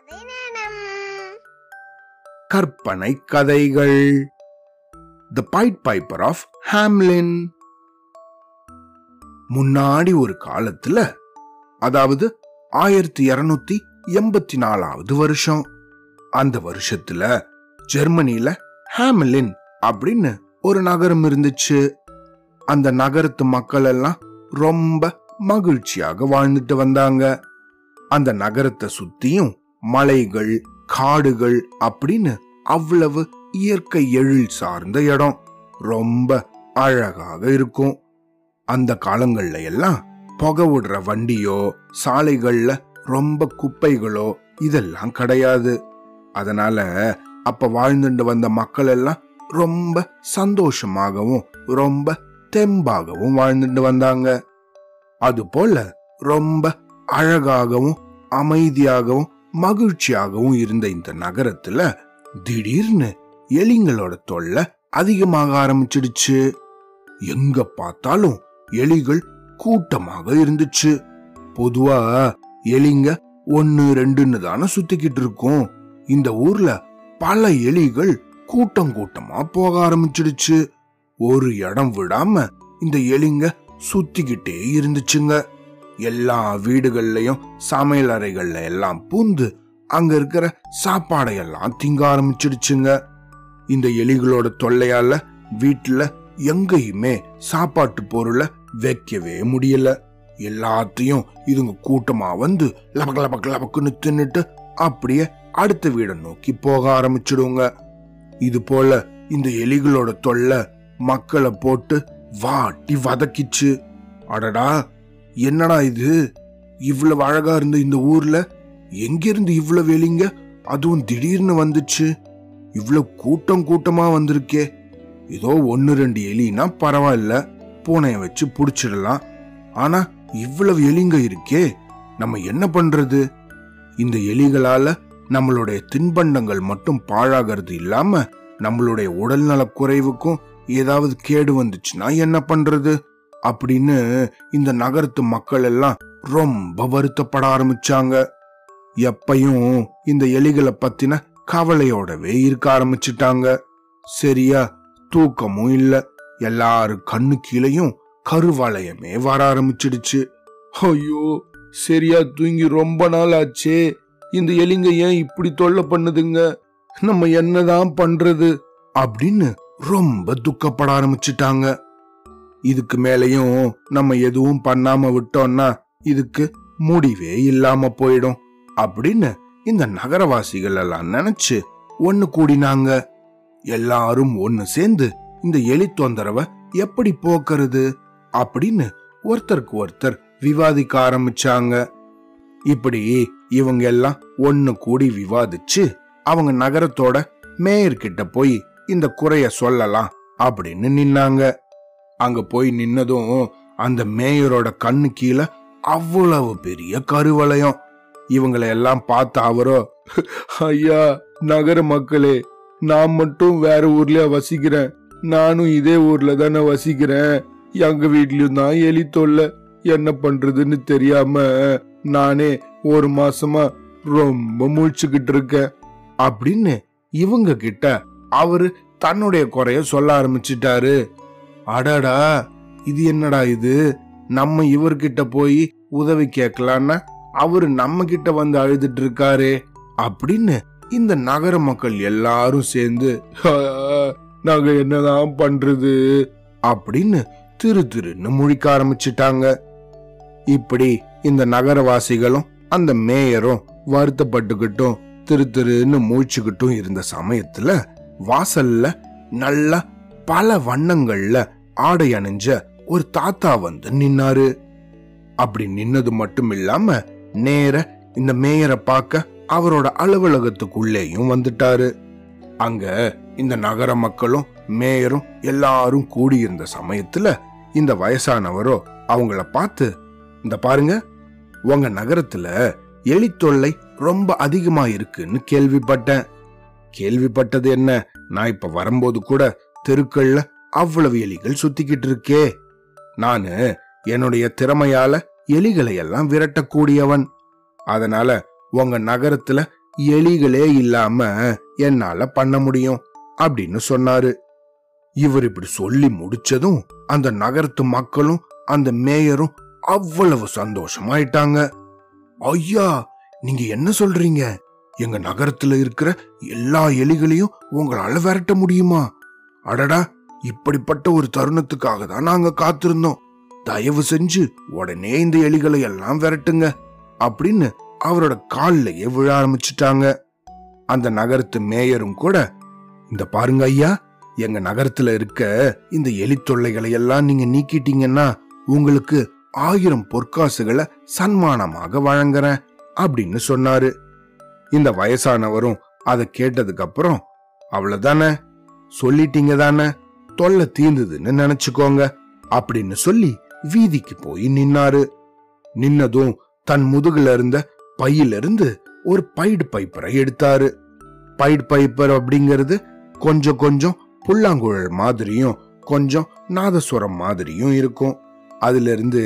கதை நேரம் கற்பனை கதைகள் the pied piper of Hamelin முன்னாடி ஒரு காலத்துல அதாவது ஆயிரத்தி இருநூத்தி எண்பத்தி நாலாவது வருஷம் அந்த வருஷத்துல ஜெர்மனில ஹாம்லின் அப்படின்னு ஒரு நகரம் இருந்துச்சு அந்த நகரத்து மக்கள் எல்லாம் ரொம்ப மகிழ்ச்சியாக வாழ்ந்துட்டு வந்தாங்க அந்த நகரத்தை சுத்தியும் மலைகள் காடுகள் அப்படின்னு அவ்வளவு இயற்கை எழில் சார்ந்த இடம் ரொம்ப அழகாக இருக்கும் அந்த காலங்கள்ல எல்லாம் புகை விடுற வண்டியோ சாலைகள்ல ரொம்ப குப்பைகளோ இதெல்லாம் கிடையாது அதனால அப்ப வாழ்ந்துட்டு வந்த மக்கள் எல்லாம் ரொம்ப சந்தோஷமாகவும் ரொம்ப தெம்பாகவும் வாழ்ந்துட்டு வந்தாங்க அது போல ரொம்ப அழகாகவும் அமைதியாகவும் மகிழ்ச்சியாகவும் இருந்த இந்த நகரத்துல திடீர்னு எலிங்களோட தொல்லை அதிகமாக ஆரம்பிச்சிடுச்சு எங்க பார்த்தாலும் எலிகள் கூட்டமாக இருந்துச்சு பொதுவா எலிங்க ஒன்னு ரெண்டுன்னு தானே சுத்திக்கிட்டு இருக்கும் இந்த ஊர்ல பல எலிகள் கூட்டம் கூட்டமா போக ஆரம்பிச்சிடுச்சு ஒரு இடம் விடாம இந்த எலிங்க சுத்திக்கிட்டே இருந்துச்சுங்க எல்லா வீடுகள்லயும் சமையல் அறைகள்ல எல்லாம் பூந்து அங்க இருக்கிற சாப்பாடையெல்லாம் திங்க ஆரம்பிச்சிடுச்சுங்க இந்த எலிகளோட தொல்லையால வீட்டுல எங்கேயுமே சாப்பாட்டு பொருளை வைக்கவே முடியல எல்லாத்தையும் இதுங்க கூட்டமா வந்து லபக் லபக் லபக்குன்னு தின்னுட்டு அப்படியே அடுத்த வீடை நோக்கி போக ஆரம்பிச்சிடுங்க இது போல இந்த எலிகளோட தொல்லை மக்களை போட்டு வாட்டி வதக்கிச்சு அடடா என்னடா இது இவ்வளவு அழகா இருந்த இந்த ஊர்ல எங்கிருந்து இவ்வளவு எலிங்க அதுவும் திடீர்னு வந்துச்சு இவ்வளவு கூட்டம் கூட்டமா வந்திருக்கே ஏதோ ஒன்னு ரெண்டு எலினா பரவாயில்ல பூனைய வச்சு புடிச்சிடலாம் ஆனா இவ்வளவு எலிங்க இருக்கே நம்ம என்ன பண்றது இந்த எலிகளால நம்மளுடைய தின்பண்டங்கள் மட்டும் பாழாகிறது இல்லாம நம்மளுடைய உடல்நல குறைவுக்கும் ஏதாவது கேடு வந்துச்சுன்னா என்ன பண்றது அப்படின்னு இந்த நகரத்து மக்கள் எல்லாம் ரொம்ப வருத்தப்பட ஆரம்பிச்சாங்க எப்பையும் இந்த எலிகளை பத்தின கவலையோடவே இருக்க ஆரம்பிச்சிட்டாங்க சரியா தூக்கமும் இல்ல எல்லாரு கண்ணு கீழையும் கருவளையமே வர ஆரம்பிச்சிடுச்சு ஐயோ சரியா தூங்கி ரொம்ப நாள் ஆச்சே இந்த எலிங்க ஏன் இப்படி தொல்லை பண்ணுதுங்க நம்ம என்னதான் பண்றது அப்படின்னு ரொம்ப துக்கப்பட ஆரம்பிச்சிட்டாங்க இதுக்கு மேலையும் நம்ம எதுவும் பண்ணாம விட்டோம்னா இதுக்கு முடிவே இல்லாம போயிடும் அப்படின்னு இந்த நகரவாசிகள் எல்லாம் நினைச்சு ஒண்ணு கூடினாங்க எல்லாரும் ஒண்ணு சேர்ந்து இந்த எலி தொந்தரவை எப்படி போக்குறது அப்படின்னு ஒருத்தருக்கு ஒருத்தர் விவாதிக்க ஆரம்பிச்சாங்க இப்படி இவங்க எல்லாம் ஒண்ணு கூடி விவாதிச்சு அவங்க நகரத்தோட மேயர் கிட்ட போய் இந்த குறைய சொல்லலாம் அப்படின்னு நின்னாங்க அங்க போய் நின்னதும் அந்த மேயரோட கண்ணு கீழே அவ்வளவு பெரிய கருவளையம் இவங்களை எல்லாம் பார்த்த அவரோ ஐயா நகர மக்களே நான் மட்டும் வேற ஊர்லயா வசிக்கிறேன் நானும் இதே ஊர்ல தானே வசிக்கிறேன் எங்க வீட்லயும் தான் எலி தொல்லை என்ன பண்றதுன்னு தெரியாம நானே ஒரு மாசமா ரொம்ப முழிச்சுக்கிட்டு இருக்கேன் அப்படின்னு இவங்க கிட்ட அவரு தன்னுடைய குறைய சொல்ல ஆரம்பிச்சிட்டாரு அடடா இது என்னடா இது நம்ம இவர்கிட்ட போய் உதவி கேட்கலான்னா அவரு நம்ம கிட்ட வந்து அழுதுட்டு இருக்காரு அப்படின்னு இந்த நகர மக்கள் எல்லாரும் சேர்ந்து "ஆ, நாங்க என்னதான் பண்றது அப்படின்னு திரு திருன்னு முழிக்க ஆரம்பிச்சிட்டாங்க இப்படி இந்த நகரவாசிகளும் அந்த மேயரும் வருத்தப்பட்டுக்கிட்டும் திரு திருன்னு முழிச்சுக்கிட்டும் இருந்த சமயத்துல வாசல்ல நல்ல பல வண்ணங்கள்ல ஆடை அணிஞ்ச ஒரு தாத்தா வந்து நின்னாரு அப்படி நின்னது மட்டும் இல்லாம நேர இந்த மேயரை பார்க்க அவரோட அலுவலகத்துக்குள்ளேயும் வந்துட்டாரு அங்க இந்த நகர மக்களும் மேயரும் எல்லாரும் கூடியிருந்த சமயத்துல இந்த வயசானவரோ அவங்கள பார்த்து இந்த பாருங்க உங்க நகரத்துல எலி தொல்லை ரொம்ப அதிகமா இருக்குன்னு கேள்விப்பட்டேன் கேள்விப்பட்டது என்ன நான் இப்ப வரும்போது கூட தெருக்கள்ல அவ்வளவு எலிகள் சுத்திக்கிட்டு இருக்கே நானு என்னுடைய திறமையால எலிகளை எல்லாம் விரட்டக்கூடியவன் அதனால உங்க நகரத்துல எலிகளே இல்லாம என்னால பண்ண முடியும் அப்படின்னு சொன்னாரு இவர் இப்படி சொல்லி முடிச்சதும் அந்த நகரத்து மக்களும் அந்த மேயரும் அவ்வளவு சந்தோஷமாயிட்டாங்க ஐயா நீங்க என்ன சொல்றீங்க எங்க நகரத்துல இருக்கிற எல்லா எலிகளையும் உங்களால விரட்ட முடியுமா அடடா இப்படிப்பட்ட ஒரு தருணத்துக்காக தான் நாங்க காத்திருந்தோம் தயவு செஞ்சு உடனே இந்த எலிகளை எல்லாம் விரட்டுங்க அப்படின்னு அவரோட கால்லயே விழ ஆரம்பிச்சிட்டாங்க அந்த நகரத்து மேயரும் கூட இந்த பாருங்க ஐயா எங்க நகரத்துல இருக்க இந்த எலி தொல்லைகளை எல்லாம் நீங்க நீக்கிட்டீங்கன்னா உங்களுக்கு ஆயிரம் பொற்காசுகளை சன்மானமாக வழங்குறேன் அப்படின்னு சொன்னாரு இந்த வயசானவரும் அதை கேட்டதுக்கு அப்புறம் அவ்வளவுதானே சொல்லிட்டீங்க தானே தொல்லை தீர்ந்ததுன்னு நினைச்சுக்கோங்க அப்படின்னு சொல்லி வீதிக்கு போய் நின்னாரு நின்னதும் தன் முதுகுல இருந்த பையில இருந்து ஒரு பைடு பைப்பரை எடுத்தாரு பைடு பைப்பர் அப்படிங்கிறது கொஞ்சம் கொஞ்சம் புல்லாங்குழல் மாதிரியும் கொஞ்சம் நாதஸ்வரம் மாதிரியும் இருக்கும் அதுல இருந்து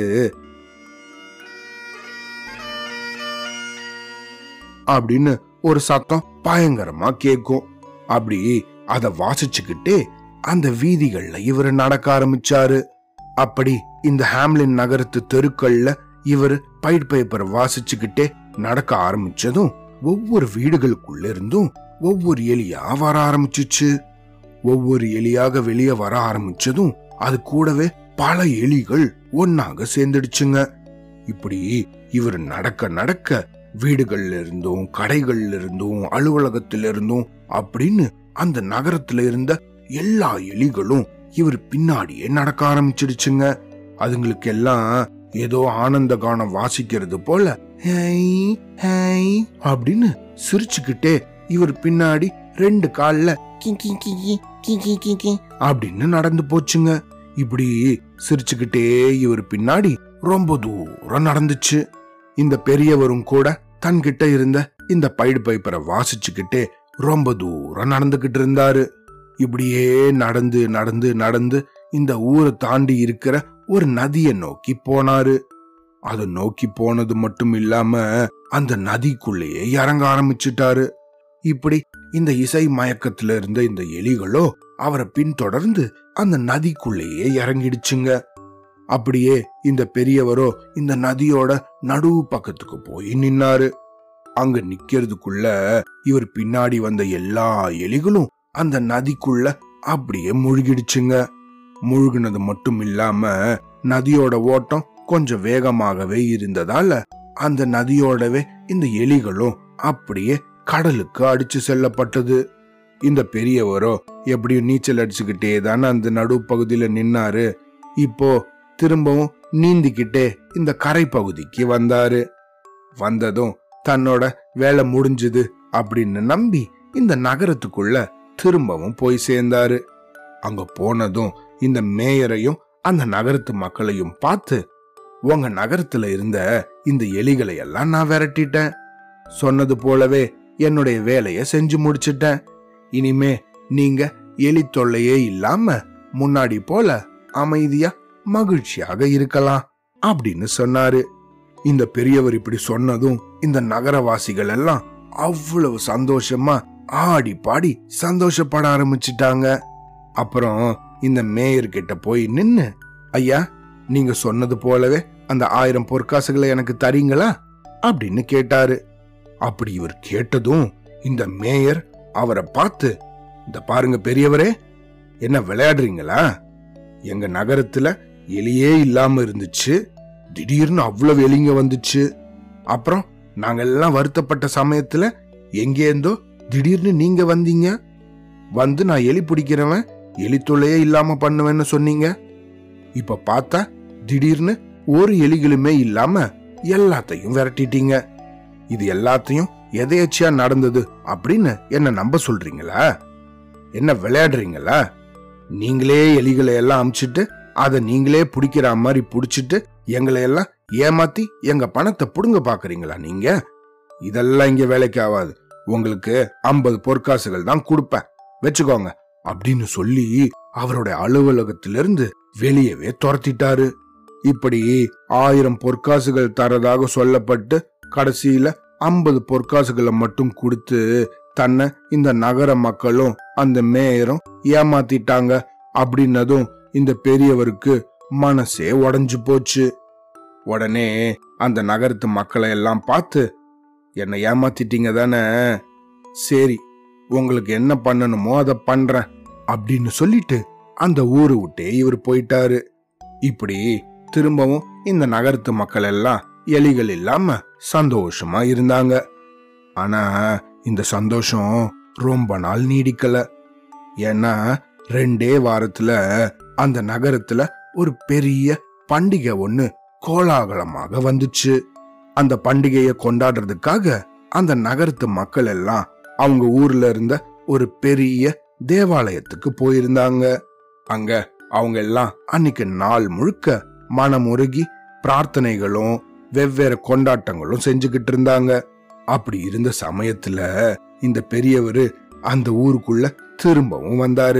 அப்படின்னு ஒரு சத்தம் பயங்கரமா கேக்கும் அப்படி அத வாசிச்சுக்கிட்டே அந்த வீதிகள்ல இவரு நடக்க ஆரம்பிச்சாரு அப்படி இந்த ஹாம்லின் நகரத்து தெருக்கள்ல இவர் பைட் பேப்பரை வாசிச்சுக்கிட்டே நடக்க ஆரம்பிச்சதும் ஒவ்வொரு வீடுகளுக்குள்ள இருந்தும் ஒவ்வொரு எலியா வர ஆரம்பிச்சுச்சு ஒவ்வொரு எலியாக வெளியே வர ஆரம்பிச்சதும் அது கூடவே பல எலிகள் ஒன்னாக சேர்ந்துடுச்சுங்க இப்படி இவர் நடக்க நடக்க வீடுகள்ல இருந்தும் கடைகள்ல இருந்தும் அலுவலகத்துல இருந்தும் அப்படின்னு அந்த நகரத்துல இருந்த எல்லா எலிகளும் இவர் பின்னாடியே நடக்க ஆரம்பிச்சிடுச்சுங்க அதுங்களுக்கு எல்லாம் ஏதோ ஆனந்த கானம் வாசிக்கிறது போல ஹை ஹை அப்படின்னு சிரிச்சுக்கிட்டே இவர் பின்னாடி ரெண்டு கால்ல கி கி கி கி கி கி கி கி அப்படின்னு நடந்து போச்சுங்க இப்படி சிரிச்சுக்கிட்டே இவர் பின்னாடி ரொம்ப தூரம் நடந்துச்சு இந்த பெரியவரும் கூட தன்கிட்ட இருந்த இந்த பைடு பைப்பரை வாசிச்சுக்கிட்டே ரொம்ப தூரம் நடந்துகிட்டு இருந்தாரு இப்படியே நடந்து நடந்து நடந்து இந்த ஊரை தாண்டி இருக்கிற ஒரு நதியை நோக்கி போனாரு அதை நோக்கி போனது மட்டும் இல்லாம அந்த நதிக்குள்ளேயே இறங்க ஆரம்பிச்சிட்டாரு இப்படி இந்த இசை மயக்கத்துல இருந்த இந்த எலிகளோ அவரை பின்தொடர்ந்து அந்த நதிக்குள்ளேயே இறங்கிடுச்சுங்க அப்படியே இந்த பெரியவரோ இந்த நதியோட நடுவு பக்கத்துக்கு போய் நின்னாரு அங்க நிக்கிறதுக்குள்ள இவர் பின்னாடி வந்த எல்லா எலிகளும் அந்த நதிக்குள்ள அப்படியே முழுகிடுச்சுங்க முழுகினது மட்டும் இல்லாம நதியோட ஓட்டம் கொஞ்சம் வேகமாகவே இருந்ததால அந்த நதியோடவே இந்த எலிகளும் அப்படியே கடலுக்கு அடிச்சு செல்லப்பட்டது இந்த பெரியவரோ எப்படியும் நீச்சல் அடிச்சுக்கிட்டே தானே அந்த நடுப்பகுதியில நின்னாரு இப்போ திரும்பவும் நீந்திக்கிட்டே இந்த கரை பகுதிக்கு வந்தாரு வந்ததும் தன்னோட வேலை முடிஞ்சுது அப்படின்னு நம்பி இந்த நகரத்துக்குள்ள திரும்பவும் போய் சேர்ந்தாரு அங்க போனதும் இந்த மேயரையும் அந்த நகரத்து மக்களையும் பார்த்து உங்க நகரத்துல இருந்த இந்த எலிகளை எல்லாம் நான் விரட்டிட்டேன் சொன்னது போலவே என்னுடைய வேலைய செஞ்சு முடிச்சிட்டேன் இனிமே நீங்க எலி தொல்லையே இல்லாம முன்னாடி போல அமைதியா மகிழ்ச்சியாக இருக்கலாம் அப்படின்னு சொன்னாரு இந்த பெரியவர் இப்படி சொன்னதும் இந்த நகரவாசிகள் எல்லாம் அவ்வளவு சந்தோஷமா ஆடி பாடி சந்தோஷப்பட ஆரம்பிச்சிட்டாங்க அப்புறம் இந்த மேயர் கிட்ட போய் நின்னு ஐயா நீங்க சொன்னது போலவே அந்த ஆயிரம் பொற்காசுகளை எனக்கு தரீங்களா அப்படின்னு கேட்டாரு அப்படி இவர் கேட்டதும் இந்த மேயர் அவரை பார்த்து இந்த பாருங்க பெரியவரே என்ன விளையாடுறீங்களா எங்க நகரத்துல எலியே இல்லாம இருந்துச்சு திடீர்னு அவ்வளவு எலிங்க வந்துச்சு அப்புறம் நாங்க எல்லாம் வருத்தப்பட்ட சமயத்துல எங்கேருந்தோ திடீர்னு நீங்க வந்தீங்க வந்து நான் எலி பிடிக்கிறவன் எலி தொல்லையே இல்லாம பண்ணுவேன்னு சொன்னீங்க இப்ப பார்த்தா திடீர்னு ஒரு எலிகளுமே இல்லாம எல்லாத்தையும் விரட்டிட்டீங்க இது எல்லாத்தையும் எதேச்சியா நடந்தது அப்படின்னு என்ன நம்ப சொல்றீங்களா என்ன விளையாடுறீங்களா நீங்களே எலிகளை எல்லாம் அமிச்சிட்டு அதை நீங்களே பிடிக்கிற மாதிரி பிடிச்சிட்டு எங்களை எல்லாம் ஏமாத்தி எங்க பணத்தை புடுங்க பாக்குறீங்களா நீங்க இதெல்லாம் இங்க வேலைக்கு ஆகாது உங்களுக்கு ஐம்பது பொற்காசுகள் தான் கொடுப்பேன் வச்சுக்கோங்க அப்படின்னு சொல்லி அவருடைய அலுவலகத்திலிருந்து வெளியவே துரத்திட்டாரு இப்படி ஆயிரம் பொற்காசுகள் தரதாக சொல்லப்பட்டு கடைசியில ஐம்பது பொற்காசுகளை மட்டும் கொடுத்து தன்னை இந்த நகர மக்களும் அந்த மேயரும் ஏமாத்திட்டாங்க அப்படின்னதும் இந்த பெரியவருக்கு மனசே உடைஞ்சு போச்சு உடனே அந்த நகரத்து மக்களை எல்லாம் பார்த்து என்னை ஏமாத்திட்டீங்க தானே சரி உங்களுக்கு என்ன பண்ணணுமோ அதை பண்றேன் அப்படின்னு சொல்லிட்டு அந்த ஊரு விட்டே இவர் போயிட்டாரு இப்படி திரும்பவும் இந்த நகரத்து மக்கள் எல்லாம் எலிகள் இல்லாம சந்தோஷமா இருந்தாங்க ஆனா இந்த சந்தோஷம் ரொம்ப நாள் நீடிக்கல ஏன்னா ரெண்டே வாரத்துல அந்த நகரத்துல ஒரு பெரிய பண்டிகை ஒண்ணு கோலாகலமாக வந்துச்சு அந்த பண்டிகையை கொண்டாடுறதுக்காக அந்த நகரத்து மக்கள் எல்லாம் அவங்க ஊர்ல இருந்த ஒரு பெரிய தேவாலயத்துக்கு போயிருந்தாங்க அங்க அவங்க எல்லாம் அன்னைக்கு நாள் முழுக்க மனமுருகி பிரார்த்தனைகளும் வெவ்வேறு கொண்டாட்டங்களும் செஞ்சுக்கிட்டு இருந்தாங்க அப்படி இருந்த சமயத்துல இந்த பெரியவரு அந்த ஊருக்குள்ள திரும்பவும் வந்தாரு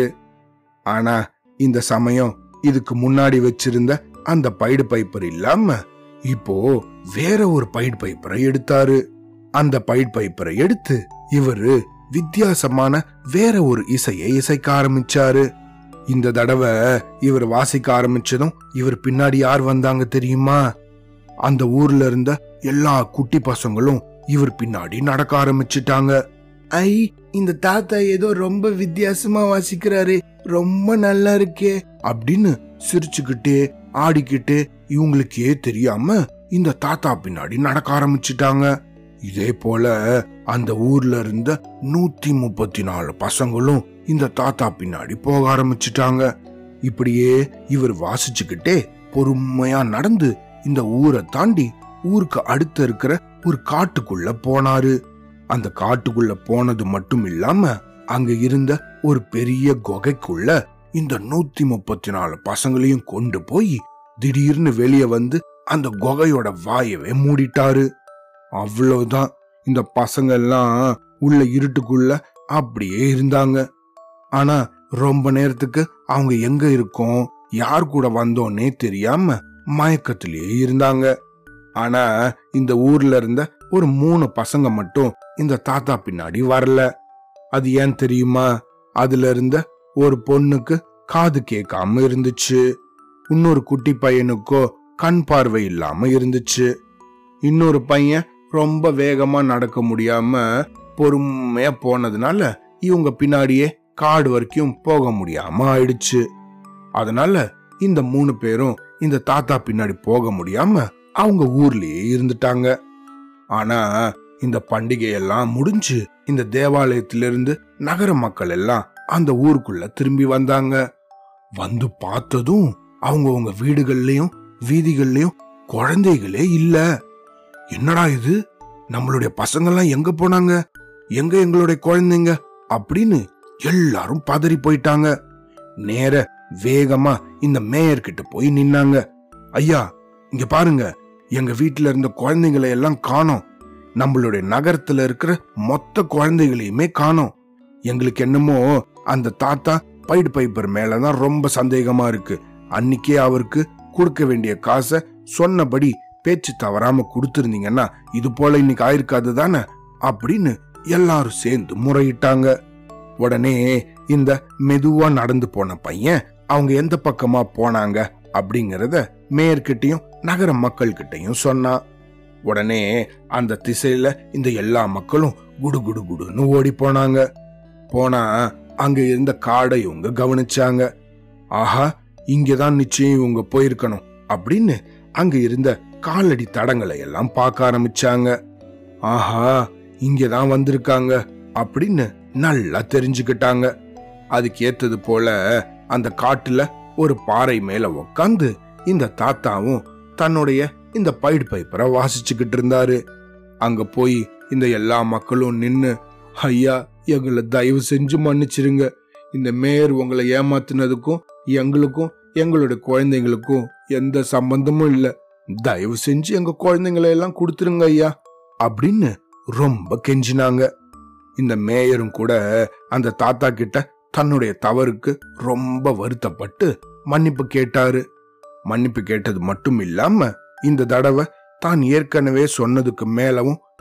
ஆனா இந்த சமயம் இதுக்கு முன்னாடி வச்சிருந்த அந்த பைடு பைப்பர் இல்லாம இப்போ வேற ஒரு பைடு பைப்பரை எடுத்தாரு அந்த பைடு பைப்பரை எடுத்து இவரு வித்தியாசமான வேற ஒரு இசையை இசைக்க ஆரம்பிச்சாரு இந்த தடவை இவர் வாசிக்க ஆரம்பிச்சதும் இவர் பின்னாடி யார் வந்தாங்க தெரியுமா அந்த ஊர்ல இருந்த எல்லா குட்டி பசங்களும் இவர் பின்னாடி நடக்க ஆரம்பிச்சிட்டாங்க ஐ இந்த தாத்தா ஏதோ ரொம்ப வித்தியாசமா வாசிக்கிறாரு ரொம்ப நல்லா இருக்கே அப்படின்னு சிரிச்சுக்கிட்டே ஆடிக்கிட்டு இவங்களுக்கே தெரியாம இந்த தாத்தா பின்னாடி நடக்க ஆரம்பிச்சிட்டாங்க இதே போல அந்த ஊர்ல இருந்த நூத்தி முப்பத்தி நாலு பசங்களும் இந்த தாத்தா பின்னாடி போக ஆரம்பிச்சிட்டாங்க இப்படியே இவர் வாசிச்சுக்கிட்டே பொறுமையா நடந்து இந்த ஊரை தாண்டி ஊருக்கு அடுத்து இருக்கிற ஒரு காட்டுக்குள்ள போனாரு அந்த காட்டுக்குள்ள போனது மட்டும் இல்லாம அங்க இருந்த ஒரு பெரிய குகைக்குள்ள இந்த நூத்தி முப்பத்தி நாலு பசங்களையும் கொண்டு போய் திடீர்னு வெளியே வந்து அந்த குகையோட வாயவே மூடிட்டாரு அவ்வளவுதான் இந்த பசங்க எல்லாம் உள்ள இருட்டுக்குள்ள அப்படியே இருந்தாங்க ஆனா ரொம்ப நேரத்துக்கு அவங்க எங்க இருக்கோம் யார் கூட வந்தோன்னே தெரியாம மயக்கத்திலேயே இருந்தாங்க ஆனா இந்த ஊர்ல இருந்த ஒரு மூணு பசங்க மட்டும் இந்த தாத்தா பின்னாடி வரல அது ஏன் தெரியுமா அதுல இருந்த ஒரு பொண்ணுக்கு காது கேட்காம இருந்துச்சு இன்னொரு குட்டி பையனுக்கோ கண் பார்வை இல்லாம இருந்துச்சு இன்னொரு பையன் ரொம்ப வேகமா நடக்க முடியாம பொறுமையா போனதுனால இவங்க பின்னாடியே காடு வரைக்கும் போக முடியாம ஆயிடுச்சு அதனால இந்த மூணு பேரும் இந்த தாத்தா பின்னாடி போக முடியாம அவங்க ஊர்லயே இருந்துட்டாங்க ஆனா இந்த பண்டிகை எல்லாம் முடிஞ்சு இந்த தேவாலயத்திலிருந்து நகர மக்கள் எல்லாம் அந்த ஊருக்குள்ள திரும்பி வந்தாங்க வந்து பார்த்ததும் அவங்க உங்க வீடுகள்லயும் வீதிகள்லயும் குழந்தைகளே இல்ல என்னடா இது நம்மளுடைய பசங்கெல்லாம் எங்க போனாங்க எங்க எங்களுடைய குழந்தைங்க அப்படின்னு எல்லாரும் பதறி போயிட்டாங்க நேர வேகமா இந்த மேயர் கிட்ட போய் நின்னாங்க ஐயா இங்க பாருங்க எங்க வீட்டுல இருந்த குழந்தைங்களை எல்லாம் காணோம் நம்மளுடைய நகரத்துல இருக்கிற மொத்த குழந்தைகளையுமே காணோம் எங்களுக்கு என்னமோ அந்த தாத்தா பைடு பைப்பர் மேலதான் ரொம்ப சந்தேகமா இருக்கு அன்னைக்கே அவருக்கு கொடுக்க வேண்டிய காசை சொன்னபடி பேச்சு தவறாம கொடுத்திருந்தீங்கன்னா இது போல இன்னைக்கு ஆயிருக்காது தானே அப்படின்னு எல்லாரும் சேர்ந்து முறையிட்டாங்க உடனே இந்த மெதுவா நடந்து போன பையன் அவங்க எந்த பக்கமா போனாங்க அப்படிங்கறத மேயர்கிட்டயும் நகர மக்கள் கிட்டயும் சொன்னான் உடனே அந்த திசையில இந்த எல்லா மக்களும் குடு குடு குடுன்னு ஓடி போனாங்க போனா அங்க இருந்த காடை இவங்க கவனிச்சாங்க ஆஹா இங்கதான் நிச்சயம் இவங்க போயிருக்கணும் அப்படின்னு அங்க இருந்த காலடி தடங்களை எல்லாம் பார்க்க ஆரம்பிச்சாங்க ஆஹா இங்கதான் வந்திருக்காங்க அப்படின்னு நல்லா தெரிஞ்சுக்கிட்டாங்க அதுக்கு ஏத்தது போல அந்த காட்டுல ஒரு பாறை மேல உக்காந்து இந்த தாத்தாவும் தன்னுடைய இந்த பைடு பைப்பரை வாசிச்சுக்கிட்டு இருந்தாரு அங்க போய் இந்த எல்லா மக்களும் நின்னு ஐயா எங்களை தயவு செஞ்சு மன்னிச்சிருங்க இந்த மேயர் உங்களை ஏமாத்துனதுக்கும் எங்களுக்கும் எங்களுடைய குழந்தைங்களுக்கும் எந்த சம்பந்தமும் இல்ல தயவு செஞ்சு எங்க குழந்தைங்களை எல்லாம் கொடுத்துருங்க ஐயா அப்படின்னு ரொம்ப கெஞ்சினாங்க இந்த மேயரும் கூட அந்த தாத்தா கிட்ட தன்னுடைய தவறுக்கு ரொம்ப வருத்தப்பட்டு மன்னிப்பு கேட்டாரு மன்னிப்பு கேட்டது மட்டும் இல்லாம இந்த தடவை தான் ஏற்கனவே சொன்னதுக்கு மேலவும்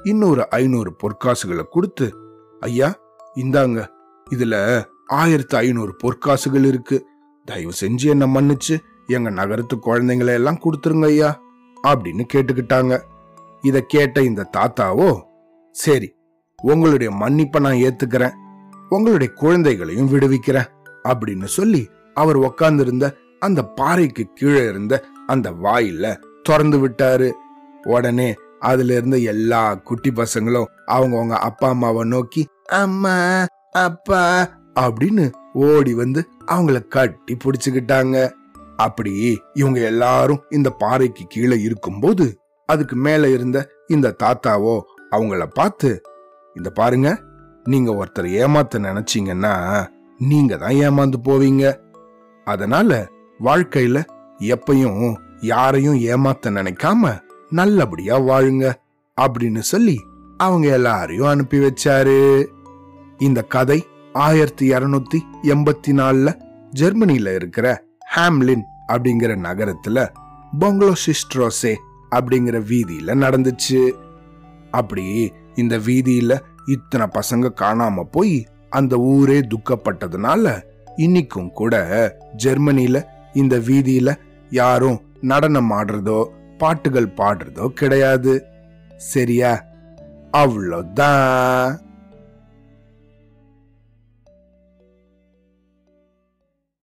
இன்னொரு ஐநூறு பொற்காசுகளை கொடுத்து ஐயா இந்தாங்க இதுல ஆயிரத்து ஐநூறு பொற்காசுகள் இருக்கு தயவு செஞ்சு என்ன மன்னிச்சு எங்க நகரத்து குழந்தைங்களை எல்லாம் கொடுத்துருங்க ஐயா அப்படின்னு கேட்டுக்கிட்டாங்க இத கேட்ட இந்த தாத்தாவோ சரி உங்களுடைய மன்னிப்பை நான் ஏத்துக்கிறேன் உங்களுடைய குழந்தைகளையும் விடுவிக்கிறேன் அப்படின்னு சொல்லி அவர் உக்காந்துருந்த அந்த பாறைக்கு கீழே இருந்த அந்த வாயில திறந்து விட்டாரு உடனே அதுல இருந்த எல்லா குட்டி பசங்களும் அவங்கவங்க அப்பா அம்மாவை நோக்கி அம்மா அப்பா அப்படின்னு ஓடி வந்து அவங்கள கட்டி பிடிச்சுக்கிட்டாங்க அப்படி இவங்க எல்லாரும் இந்த பாறைக்கு கீழே இருக்கும்போது அதுக்கு மேல இருந்த இந்த தாத்தாவோ அவங்கள பார்த்து இந்த பாருங்க நீங்க ஒருத்தர் ஏமாத்த நினைச்சீங்கன்னா நீங்க தான் ஏமாந்து போவீங்க அதனால வாழ்க்கையில எப்பயும் யாரையும் ஏமாத்த நினைக்காம நல்லபடியா வாழுங்க அப்படின்னு சொல்லி அவங்க எல்லாரையும் அனுப்பி வச்சாரு இந்த கதை ஆயிரத்தி இருநூத்தி எண்பத்தி நாலுல ஜெர்மனில இருக்கிற ஹாம்லின் அப்படிங்கிற நகரத்துல பொங்கலோ சிஸ்ட்ரோசே அப்படிங்கிற வீதியில நடந்துச்சு அப்படி இந்த வீதியில இத்தனை பசங்க காணாம போய் அந்த ஊரே துக்கப்பட்டதுனால இன்னைக்கும் கூட ஜெர்மனில இந்த வீதியில யாரும் நடனம் ஆடுறதோ பாட்டுகள் பாடுறதோ கிடையாது சரியா அவ்வளோதான்